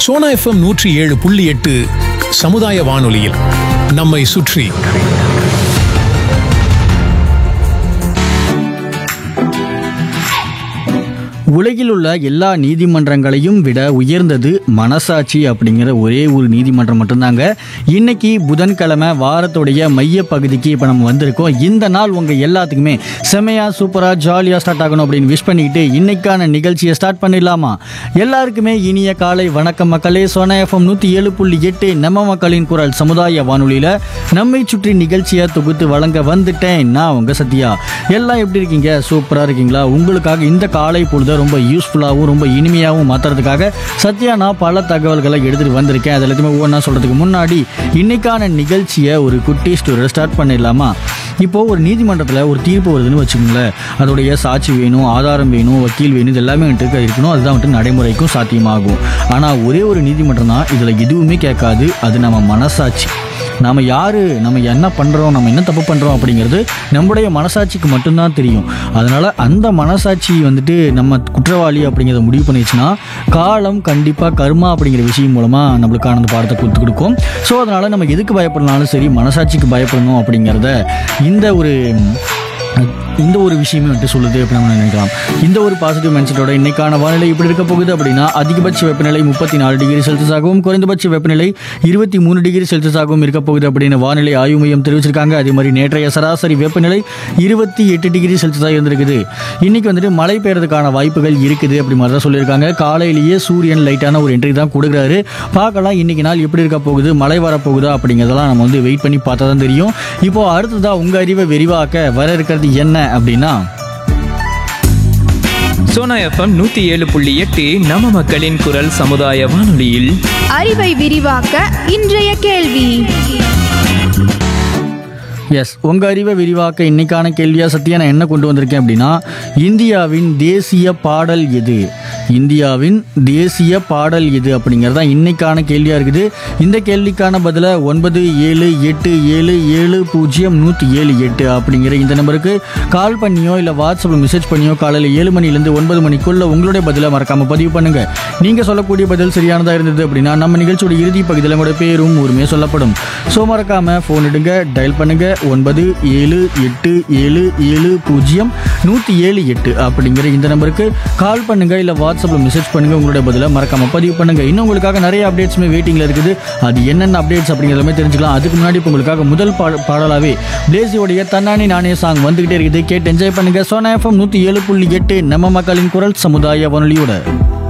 Sona FM நூற்றி ஏழு புள்ளி எட்டு சமுதாய வானொலியில் நம்மை சுற்றி உலகில் உள்ள எல்லா நீதிமன்றங்களையும் விட உயர்ந்தது மனசாட்சி அப்படிங்கிற ஒரே ஒரு நீதிமன்றம் மட்டும்தாங்க இன்னைக்கு புதன்கிழமை வாரத்துடைய மைய பகுதிக்கு இப்போ நம்ம வந்திருக்கோம் இந்த நாள் உங்கள் எல்லாத்துக்குமே செமையா சூப்பராக ஜாலியாக ஸ்டார்ட் ஆகணும் அப்படின்னு விஷ் பண்ணிக்கிட்டு இன்னைக்கான நிகழ்ச்சியை ஸ்டார்ட் பண்ணிடலாமா எல்லாருக்குமே இனிய காலை வணக்கம் மக்களே சோனா எஃப்எம் நூற்றி ஏழு புள்ளி எட்டு நம்ம மக்களின் குரல் சமுதாய வானொலியில் நம்மை சுற்றி நிகழ்ச்சியை தொகுத்து வழங்க வந்துட்டேன் நான் உங்கள் சத்யா எல்லாம் எப்படி இருக்கீங்க சூப்பராக இருக்கீங்களா உங்களுக்காக இந்த காலை பொழுத ரொம்ப யூஸ்ஃபுல்லாகவும் ரொம்ப இனிமையாகவும் மாற்றுறதுக்காக சத்யா நான் பல தகவல்களை எடுத்துகிட்டு வந்திருக்கேன் அது எல்லாத்தையுமே ஒவ்வொன்றா சொல்கிறதுக்கு முன்னாடி இன்னைக்கான நிகழ்ச்சியை ஒரு குட்டி ஸ்டோரியை ஸ்டார்ட் பண்ணிடலாமா இப்போது ஒரு நீதிமன்றத்தில் ஒரு தீர்ப்பு வருதுன்னு வச்சுக்கோங்களேன் அதோடைய சாட்சி வேணும் ஆதாரம் வேணும் வக்கீல் வேணும் இது எல்லாமே வந்துட்டு இருக்கணும் அதுதான் வந்துட்டு நடைமுறைக்கும் சாத்தியமாகும் ஆனால் ஒரே ஒரு நீதிமன்றம் தான் இதில் எதுவுமே கேட்காது அது நம்ம மனசாட்சி நாம் யார் நம்ம என்ன பண்ணுறோம் நம்ம என்ன தப்பு பண்ணுறோம் அப்படிங்கிறது நம்முடைய மனசாட்சிக்கு மட்டும்தான் தெரியும் அதனால் அந்த மனசாட்சி வந்துட்டு நம்ம குற்றவாளி அப்படிங்கிறத முடிவு பண்ணிடுச்சுன்னா காலம் கண்டிப்பாக கர்மா அப்படிங்கிற விஷயம் மூலமாக நம்மளுக்கான அந்த பாடத்தை கொடுத்து கொடுக்கும் ஸோ அதனால் நம்ம எதுக்கு பயப்படனாலும் சரி மனசாட்சிக்கு பயப்படணும் அப்படிங்கிறத இந்த ஒரு இந்த ஒரு விஷயமே வந்துட்டு சொல்லுது அப்படின்னு நம்ம நினைக்கலாம் இந்த ஒரு பாசிட்டிவ் மைண்ட்செட்டோட இன்னைக்கான வானிலை இப்படி இருக்க போகுது அப்படின்னா அதிகபட்ச வெப்பநிலை முப்பத்தி நாலு டிகிரி செல்சியஸாகவும் குறைந்தபட்ச வெப்பநிலை இருபத்தி மூணு டிகிரி செல்சியஸாகவும் இருக்க போகுது அப்படின்னு வானிலை ஆய்வு மையம் தெரிவிச்சிருக்காங்க அதே மாதிரி நேற்றைய சராசரி வெப்பநிலை இருபத்தி எட்டு டிகிரி செல்சியஸாக இருந்திருக்குது இன்னைக்கு வந்துட்டு மழை பெய்யறதுக்கான வாய்ப்புகள் இருக்குது அப்படி மாதிரி தான் சொல்லியிருக்காங்க காலையிலேயே சூரியன் லைட்டான ஒரு என்ட்ரி தான் கொடுக்குறாரு பார்க்கலாம் இன்னைக்கு நாள் எப்படி இருக்க போகுது மழை வரப்போகுதா அப்படிங்கிறதெல்லாம் நம்ம வந்து வெயிட் பண்ணி பார்த்தா தான் தெரியும் இப்போ அடுத்ததா உங்க அறிவை விரிவாக்க வர இருக்கிறது என்ன அப்படின்னா சோனா எஃப்எம் நூத்தி ஏழு புள்ளி எட்டு நம்ம மக்களின் குரல் சமுதாய வானொலியில் அறிவை விரிவாக்க இன்றைய கேள்வி எஸ் உங்கள் அறிவை விரிவாக்க இன்னைக்கான கேள்வியாக சத்தியா நான் என்ன கொண்டு வந்திருக்கேன் அப்படின்னா இந்தியாவின் தேசிய பாடல் எது இந்தியாவின் தேசிய பாடல் எது அப்படிங்கிறது தான் இன்னைக்கான கேள்வியாக இருக்குது இந்த கேள்விக்கான பதிலை ஒன்பது ஏழு எட்டு ஏழு ஏழு பூஜ்ஜியம் நூற்றி ஏழு எட்டு அப்படிங்கிற இந்த நம்பருக்கு கால் பண்ணியோ இல்லை வாட்ஸ்அப்பில் மெசேஜ் பண்ணியோ காலையில் ஏழு மணிலேருந்து ஒன்பது மணிக்குள்ள உங்களுடைய பதிலை மறக்காமல் பதிவு பண்ணுங்க நீங்கள் சொல்லக்கூடிய பதில் சரியானதாக இருந்தது அப்படின்னா நம்ம நிகழ்ச்சியோட இறுதி பகுதியில் உங்களோட பேரும் ஊருமே சொல்லப்படும் ஸோ மறக்காமல் ஃபோன் எடுங்க டயல் பண்ணுங்க ஒன்பது ஏழு எட்டு ஏழு ஏழு பூஜ்ஜியம் நூற்றி ஏழு எட்டு அப்படிங்கிற இந்த நம்பருக்கு கால் பண்ணுங்க இல்லை வாட்ஸ்அப்பில் மெசேஜ் பண்ணுங்க உங்களுடைய பதிலை மறக்காம பதிவு பண்ணுங்க இன்னும் உங்களுக்காக நிறைய அப்டேட்ஸுமே வெயிட்டிங்கில் இருக்குது அது என்னென்ன அப்டேட்ஸ் அப்படிங்கிறதுமே தெரிஞ்சுக்கலாம் அதுக்கு முன்னாடி இப்போ உங்களுக்காக முதல் பாட பாடலாவே பிளேசியோடைய தன்னானி நானே சாங் வந்துகிட்டே இருக்குது கேட்டு என்ஜாய் பண்ணுங்க சோனா எஃப்எம் நூற்றி ஏழு புள்ளி எட்டு நம்ம மக்களின் குரல் சமுதாய வானொலியோட